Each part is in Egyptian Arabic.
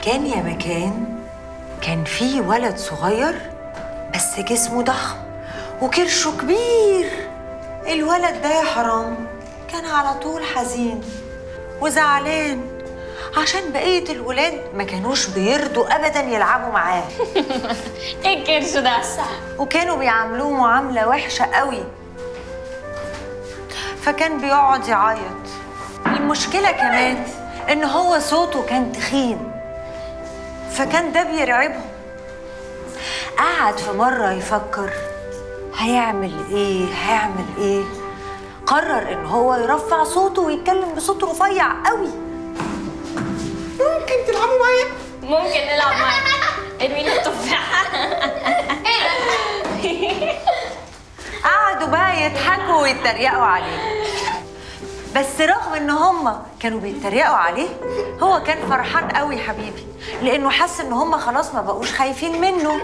كان يا مكان كان في ولد صغير بس جسمه ضخم وكرشه كبير الولد ده يا حرام كان على طول حزين وزعلان عشان بقية الولاد ما كانوش بيرضوا أبدا يلعبوا معاه ايه الكرش ده وكانوا بيعاملوه معاملة وحشة قوي فكان بيقعد يعيط المشكلة كمان إن هو صوته كان تخين فكان ده بيرعبهم قعد في مرة يفكر هيعمل إيه هيعمل إيه قرر إن هو يرفع صوته ويتكلم بصوت رفيع قوي ممكن تلعبوا معايا ممكن نلعب معاك ارمينا التفاحة قعدوا بقى يضحكوا ويتريقوا عليه بس رغم ان هم كانوا بيتريقوا عليه هو كان فرحان قوي حبيبي لانه حس ان هم خلاص ما بقوش خايفين منه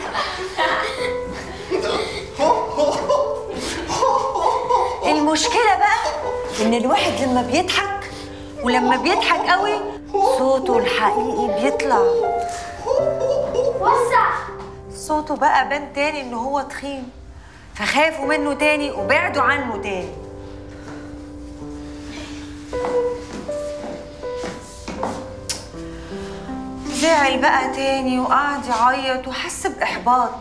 المشكله بقى ان الواحد لما بيضحك ولما بيضحك قوي صوته الحقيقي بيطلع وسع صوته بقى بان تاني ان هو تخين فخافوا منه تاني وبعدوا عنه تاني زعل بقى تاني وقعد يعيط وحس بإحباط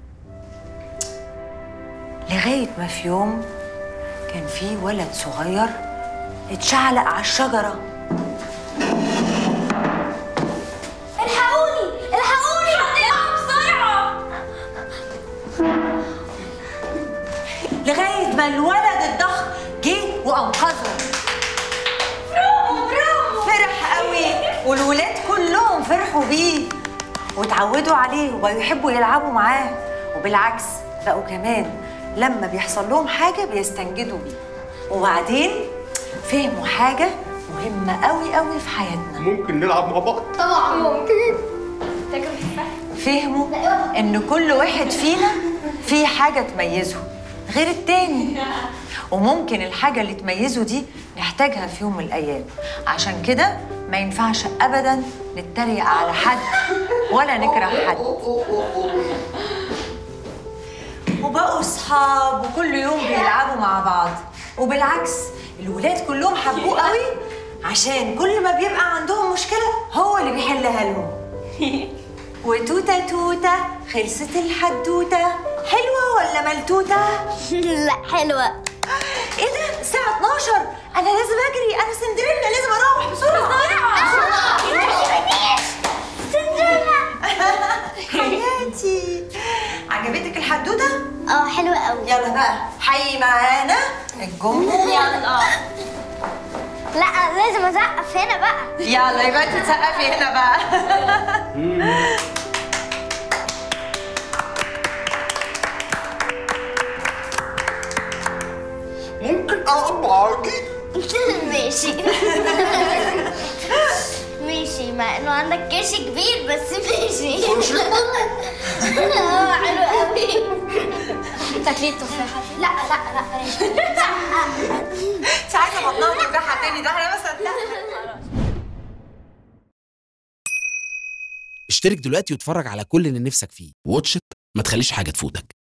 لغاية ما في يوم كان في ولد صغير اتشعلق على الشجرة الحقوني الحقوني هتقع بسرعة لغاية ما الولد الضخم جه وأنقذه برافو برافو فرح قوي والولاد كلهم فرحوا بيه واتعودوا عليه وبقوا يحبوا يلعبوا معاه وبالعكس بقوا كمان لما بيحصل لهم حاجة بيستنجدوا بيه وبعدين فهموا حاجة مهمة قوي قوي في حياتنا ممكن نلعب مع بعض طبعا ممكن تاكل تفاحة فهموا ان كل واحد فينا فيه حاجة تميزه غير التاني وممكن الحاجة اللي تميزه دي نحتاجها في يوم من الأيام عشان كده ما ينفعش أبدا نتريق على حد ولا نكره حد وبقوا صحاب وكل يوم بيلعبوا مع بعض وبالعكس الولاد كلهم حبوه قوي عشان كل ما بيبقى عندهم مشكلة هو اللي بيحلها لهم وتوتة توتة خلصت الحدوتة حلوة ولا ملتوتة؟ لا حلوة ايه ده؟ الساعة 12 أنا لازم أجري أنا سندريلا لازم أروح بسرعة حياتي عجبتك الحدوتة؟ اه حلوة قوي يلا بقى حي معانا الجمهور يلا لا لازم ازقف هنا بقى يلا يبقى انت تسقفي هنا بقى ممكن العب معاكي ماشي ماشي مع انه عندك كرش كبير بس ماشي اه حلو قوي تاكلي التفاحة لا لا لا بلاش مش عايزه بطنها توجعها تاني ده انا مثلا لا اشترك دلوقتي واتفرج على كل اللي نفسك فيه واتش إت، ما تخليش حاجة تفوتك